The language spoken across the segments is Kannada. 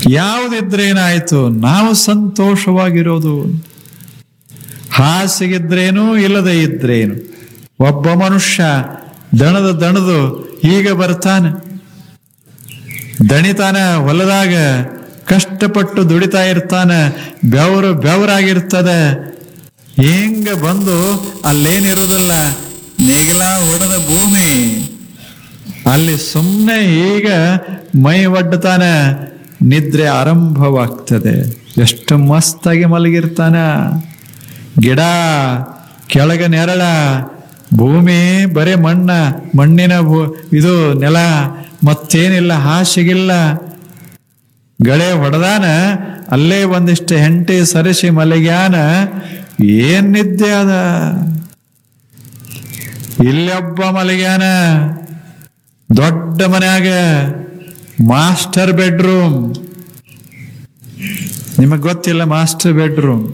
ಯಾವುದಿದ್ರೇನಾಯ್ತು ನಾವು ಸಂತೋಷವಾಗಿರೋದು ಹಾಸಿಗಿದ್ರೇನು ಇಲ್ಲದೆ ಇದ್ರೇನು ಒಬ್ಬ ಮನುಷ್ಯ ದಣದ ದಣದು ಈಗ ಬರ್ತಾನೆ ದಣಿತಾನ ಹೊಲದಾಗ ಕಷ್ಟಪಟ್ಟು ದುಡಿತಾ ಇರ್ತಾನ ಬೆವರು ಬೆವರಾಗಿರ್ತದೆ ಹಿಂಗ ಬಂದು ಅಲ್ಲೇನಿರೋದಿಲ್ಲ ನೇಗಿಲ ಹೊಡೆದ ಭೂಮಿ ಅಲ್ಲಿ ಸುಮ್ಮನೆ ಈಗ ಮೈ ಒಡ್ಡತಾನ ನಿದ್ರೆ ಆರಂಭವಾಗ್ತದೆ ಎಷ್ಟು ಮಸ್ತಾಗಿ ಮಲಗಿರ್ತಾನ ಗಿಡ ಕೆಳಗ ನೆರಳ ಭೂಮಿ ಬರೇ ಮಣ್ಣ ಮಣ್ಣಿನ ಭೂ ಇದು ನೆಲ ಮತ್ತೇನಿಲ್ಲ ಹಾಸಿಗಿಲ್ಲ ಗಳೆ ಹೊಡೆದಾನ ಅಲ್ಲೇ ಒಂದಿಷ್ಟು ಹೆಂಟಿ ಸರಿಸಿ ಮಲಗ್ಯಾನ ಏನ್ ನಿದ್ದೆ ಅದ ಇಲ್ಲೊಬ್ಬ ಮಲಗ್ಯಾನ ದೊಡ್ಡ ಮನ್ಯಾಗ ಮಾಸ್ಟರ್ ಬೆಡ್ರೂಮ್ ನಿಮಗ್ ಗೊತ್ತಿಲ್ಲ ಮಾಸ್ಟರ್ ಬೆಡ್ರೂಮ್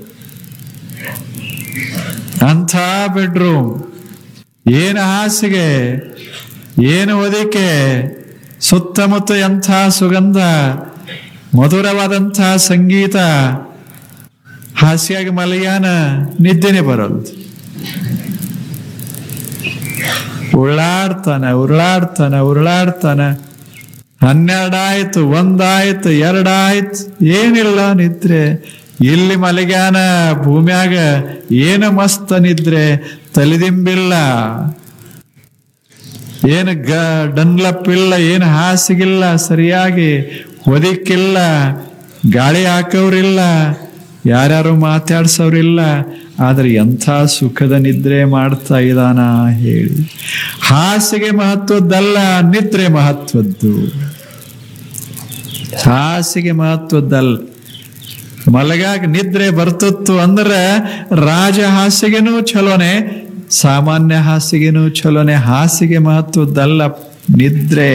ಅಂಥ ಬೆಡ್ರೂಮ್ ಏನು ಹಾಸಿಗೆ ಏನು ಹೊದಿಕೆ ಸುತ್ತಮುತ್ತ ಎಂಥ ಸುಗಂಧ ಮಧುರವಾದಂಥ ಸಂಗೀತ ಹಾಸಿಯಾಗಿ ಮಲಗ್ಯಾನ ನಿದ್ದೆನೆ ಬರೋದು ಉರುಳಾಡ್ತಾನ ಉರುಳಾಡ್ತಾನ ಉರುಳಾಡ್ತಾನ ಹನ್ನೆರಡಾಯ್ತು ಒಂದಾಯ್ತು ಎರಡಾಯ್ತು ಏನಿಲ್ಲ ನಿದ್ರೆ ಇಲ್ಲಿ ಮಲಗ್ಯಾನ ಭೂಮ್ಯಾಗ ಏನು ಮಸ್ತ ನಿದ್ರೆ ತಲೆದಿಂಬಿಲ್ಲ ಏನು ಗ ಡನ್ಲಪ್ ಇಲ್ಲ ಏನು ಹಾಸಿಗಿಲ್ಲ ಸರಿಯಾಗಿ ಹೊದಿಕ್ಕಿಲ್ಲ ಗಾಳಿ ಹಾಕೋರಿಲ್ಲ ಯಾರ್ಯಾರು ಮಾತಾಡ್ಸೋರಿಲ್ಲ ಆದ್ರೆ ಎಂಥ ಸುಖದ ನಿದ್ರೆ ಮಾಡ್ತಾ ಇದ್ದಾನ ಹೇಳಿ ಹಾಸಿಗೆ ಮಹತ್ವದ್ದಲ್ಲ ನಿದ್ರೆ ಮಹತ್ವದ್ದು ಹಾಸಿಗೆ ಮಹತ್ವದ್ದಲ್ಲ ಮಲಗಾಗ ನಿದ್ರೆ ಬರ್ತಿತ್ತು ಅಂದ್ರೆ ರಾಜ ಹಾಸಿಗೆನೂ ಚಲೋನೆ ಸಾಮಾನ್ಯ ಹಾಸಿಗೆನೂ ಚಲೋನೆ ಹಾಸಿಗೆ ಮಹತ್ವದ್ದಲ್ಲ ನಿದ್ರೆ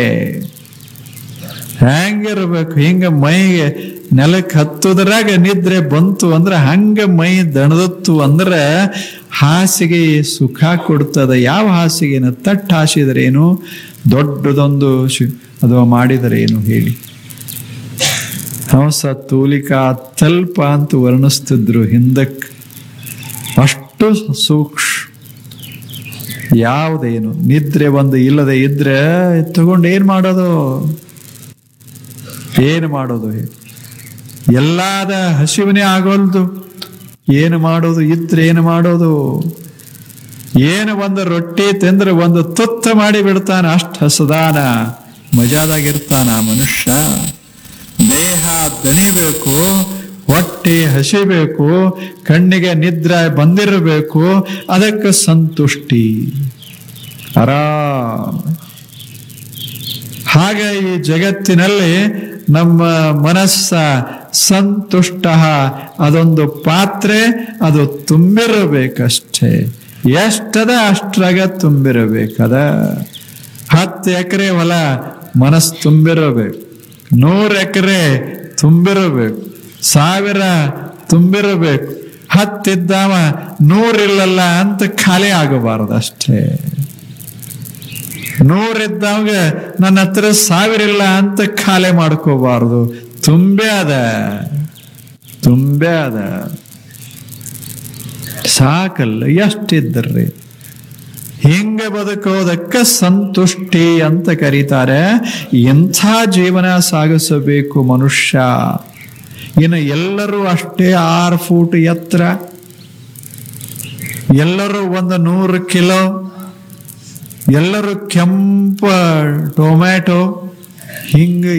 ಹೆಂಗಿರ್ಬೇಕು ಹಿಂಗ ಮೈಗೆ ನೆಲಕ್ಕೆ ಹತ್ತುದ್ರಾಗ ನಿದ್ರೆ ಬಂತು ಅಂದ್ರೆ ಹಂಗ ಮೈ ದಣದತ್ತು ಅಂದ್ರೆ ಹಾಸಿಗೆ ಸುಖ ಕೊಡ್ತದ ಯಾವ ಹಾಸಿಗೆನ ತಟ್ಟು ಹಾಸಿದರೇನು ದೊಡ್ಡದೊಂದು ಶು ಅಥವಾ ಮಾಡಿದರೇನು ಹೇಳಿ ಹಂಸ ತೂಲಿಕಾ ತಲ್ಪ ಅಂತ ವರ್ಣಿಸ್ತಿದ್ರು ಹಿಂದಕ್ಕೆ ಅಷ್ಟು ಸೂಕ್ಷ್ಮ ಯಾವುದೇನು ನಿದ್ರೆ ಒಂದು ಇಲ್ಲದೆ ಇದ್ರೆ ತಗೊಂಡು ಏನ್ ಮಾಡೋದು ಏನು ಮಾಡೋದು ಎಲ್ಲಾದ ಹಸಿವನೇ ಆಗೋಲ್ದು ಏನು ಮಾಡೋದು ಇದ್ರೆ ಏನು ಮಾಡೋದು ಏನು ಒಂದು ರೊಟ್ಟಿ ತಿಂದ್ರೆ ಒಂದು ತುತ್ತ ಮಾಡಿ ಬಿಡ್ತಾನ ಅಷ್ಟು ಹಸದಾನ ಮಜಾದಾಗಿರ್ತಾನ ಮನುಷ್ಯ ದೇಹ ದಣಿಬೇಕು ಹೊಟ್ಟೆ ಹಸಿಬೇಕು ಕಣ್ಣಿಗೆ ನಿದ್ರೆ ಬಂದಿರಬೇಕು ಅದಕ್ಕೆ ಸಂತುಷ್ಟಿ ಆರಾಮ್ ಹಾಗೆ ಈ ಜಗತ್ತಿನಲ್ಲಿ ನಮ್ಮ ಮನಸ್ಸ ಸಂತುಷ್ಟ ಅದೊಂದು ಪಾತ್ರೆ ಅದು ತುಂಬಿರಬೇಕಷ್ಟೇ ಎಷ್ಟದ ಅಷ್ಟ್ರಾಗ ತುಂಬಿರಬೇಕದ ಹತ್ತು ಎಕರೆ ಹೊಲ ಮನಸ್ಸು ತುಂಬಿರಬೇಕು ನೂರು ಎಕರೆ ತುಂಬಿರಬೇಕು ಸಾವಿರ ತುಂಬಿರಬೇಕು ಹತ್ತಿದ್ದಾವ ನೂರಿಲ್ಲಲ್ಲ ಅಂತ ಖಾಲಿ ಆಗಬಾರದು ಅಷ್ಟೇ ನೂರಿದ್ದವಾಗ ನನ್ನ ಹತ್ರ ಸಾವಿರ ಇಲ್ಲ ಅಂತ ಖಾಲಿ ಮಾಡ್ಕೋಬಾರ್ದು ತುಂಬೆ ಅದ ತುಂಬೆ ಅದ ಸಾಕಲ್ಲ ಎಷ್ಟಿದ್ದರ್ರಿ ಹಿಂಗ ಬದುಕೋದಕ್ಕೆ ಸಂತುಷ್ಟಿ ಅಂತ ಕರೀತಾರೆ ಎಂಥ ಜೀವನ ಸಾಗಿಸಬೇಕು ಮನುಷ್ಯ ಇನ್ನು ಎಲ್ಲರೂ ಅಷ್ಟೇ ಆರು ಫೂಟ್ ಎತ್ತರ ಎಲ್ಲರೂ ಒಂದು ನೂರು ಕಿಲೋ ಎಲ್ಲರೂ ಕೆಂಪ ಟೊಮ್ಯಾಟೊ ಹಿಂಗ